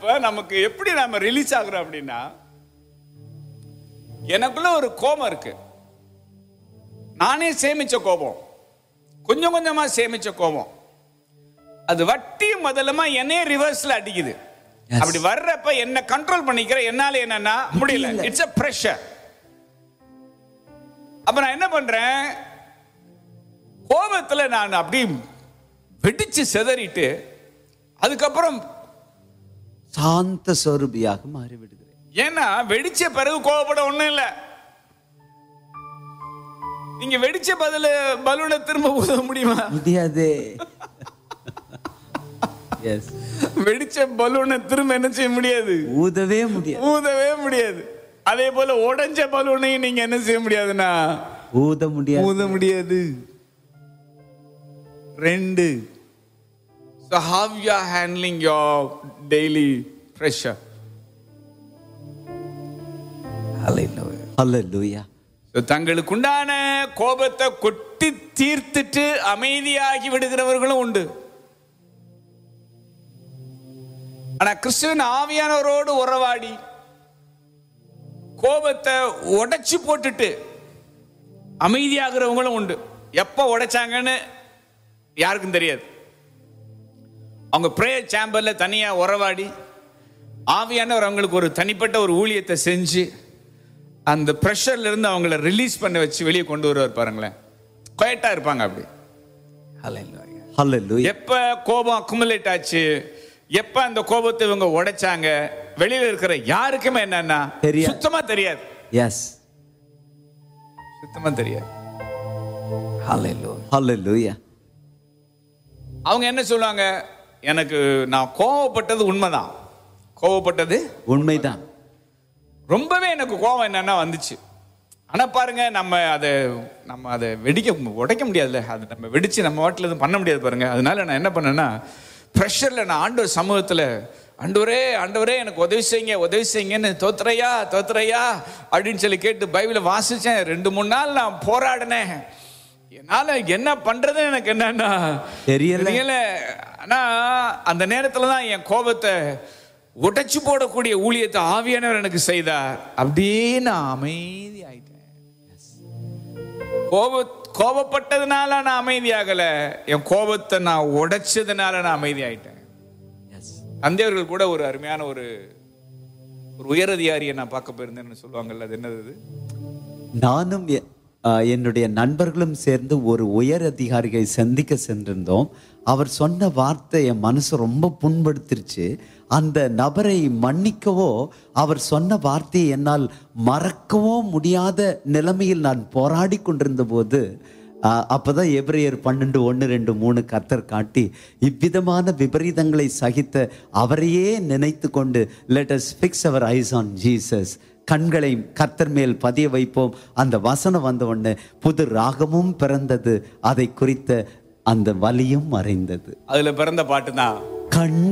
அப்ப நமக்கு எப்படி நாம ரிலீஸ் ஆகுறோம் அப்படின்னா எனக்குள்ள ஒரு கோபம் இருக்கு நானே சேமிச்ச கோபம் கொஞ்சம் கொஞ்சமா சேமிச்ச கோபம் அது வட்டி முதல்லமா என்னையே ரிவர்ஸ்ல அடிக்குது Yes. அப்படி வர்றப்ப என்ன கண்ட்ரோல் பண்ணிக்கிற என்னால என்னன்னா முடியல முடியல. இட்ஸ் a pressure அப்ப நான் என்ன பண்றேன் கோபத்துல நான் அப்படி வெடிச்சு சிதறிட்டு அதுக்கப்புறம் சாந்த சொரூபியாக மாறிவிடுகிறேன் ஏன்னா வெடிச்ச பிறகு கோவப்பட ஒண்ணும் இல்ல நீங்க வெடிச்ச பதில பலூனை திரும்ப ஊத முடியுமா முடியாதே எஸ் வெடிச்ச பலூனை திரும்ப என்ன செய்ய முடியாது ஊதவே முடியாது ஊதவே முடியாது அதே போல உடைஞ்ச பலூனையும் நீங்க என்ன செய்ய முடியாதுன்னா ஊத முடியாது ஊத முடியாது ரெண்டு so how you are handling your daily pressure hallelujah hallelujah So, தங்களுக்குண்டான கோபத்தை கொட்டி தீர்த்துட்டு அமைதியாகி விடுகிறவர்களும் உண்டு ஆனா கிறிஸ்துவின் ஆவியானவரோடு உறவாடி கோபத்தை உடைச்சு போட்டுட்டு அமைதியாகிறவங்களும் உண்டு எப்ப உடைச்சாங்கன்னு யாருக்கும் தெரியாது அவங்க ப்ரேயர் சேம்பர்ல தனியா உறவாடி ஆவியானவர் அவங்களுக்கு ஒரு தனிப்பட்ட ஒரு ஊழியத்தை செஞ்சு அந்த ப்ரெஷர்ல இருந்து அவங்கள ரிலீஸ் பண்ண வச்சு வெளியே கொண்டு வருவார் பாருங்களேன் குவைட்டா இருப்பாங்க அப்படி அல்லேலூயா எப்ப கோபம் அக்குமுலேட் ஆச்சு எப்ப அந்த கோபத்தை இவங்க உடைச்சாங்க வெளியில இருக்கிற யாருக்குமே என்னன்னா தெரியாது. சுத்தமா தெரியாது எஸ் சுத்தமா தெரியாது அல்லேலூயா அவங்க என்ன சொல்லுவாங்க எனக்கு நான் கோவப்பட்டது உண்மைதான் கோவப்பட்டது உண்மைதான் ரொம்பவே எனக்கு கோவம் என்னன்னா வந்துச்சு ஆனா பாருங்க நம்ம அதை நம்ம அதை வெடிக்க உடைக்க முடியாதுல்ல அது நம்ம வெடிச்சு நம்ம வாட்டில் எதுவும் பண்ண முடியாது பாருங்க அதனால நான் என்ன பண்ணேன்னா ப்ரெஷரில் நான் ஆண்டவர் சமூகத்தில் ஆண்டவரே ஆண்டவரே எனக்கு உதவி செய்யுங்க உதவி செய்யுங்கன்னு தோத்துறையா தோத்துறையா அப்படின்னு சொல்லி கேட்டு பைபிளை வாசிச்சேன் ரெண்டு மூணு நாள் நான் போராடினேன் என்னால என்ன பண்றதுன்னு எனக்கு என்னன்னா தெரியல. தெரியல ஆனா அந்த நேரத்துல தான் என் கோபத்தை உடைச்சு போடக்கூடிய ஊழியத்தை ஆவியானவர் எனக்கு செய்தார் அப்படியே நான் அமைதி ஆயிட்டேன் கோப கோபப்பட்டதுனால நான் அமைதியாகல என் கோபத்தை நான் உடைச்சதுனால நான் அமைதி ஆயிட்டேன் எஸ் தந்தையர்கள் கூட ஒரு அருமையான ஒரு ஒரு உயரதிகாரியை நான் பார்க்க போயிருந்தேன்னு சொல்லுவாங்கல்ல அது என்னது அது? நானும் எ- ஆ, என்னுடைய நண்பர்களும் சேர்ந்து ஒரு உயர் அதிகாரியை சந்திக்க சென்றிருந்தோம் அவர் சொன்ன வார்த்தை என் மனசு ரொம்ப புண்படுத்திருச்சு அந்த நபரை மன்னிக்கவோ அவர் சொன்ன வார்த்தையை என்னால் மறக்கவோ முடியாத நிலைமையில் நான் போராடி கொண்டிருந்த போது ஆ, அப்பதான் எபிரேயர் பன்னெண்டு ஒன்று ரெண்டு மூணு கத்தர் காட்டி இவ்விதமான விபரீதங்களை சகித்த அவரையே நினைத்து கொண்டு let us fix our eyes on Jesus கண்களை கர்த்தர் மேல் பதிய வைப்போம் அந்த வசனம் வந்த உடனே புது ராகமும் பிறந்தது அதை குறித்த அந்த வலியும் மறைந்தது அதுல பிறந்த பாட்டு தான் கண்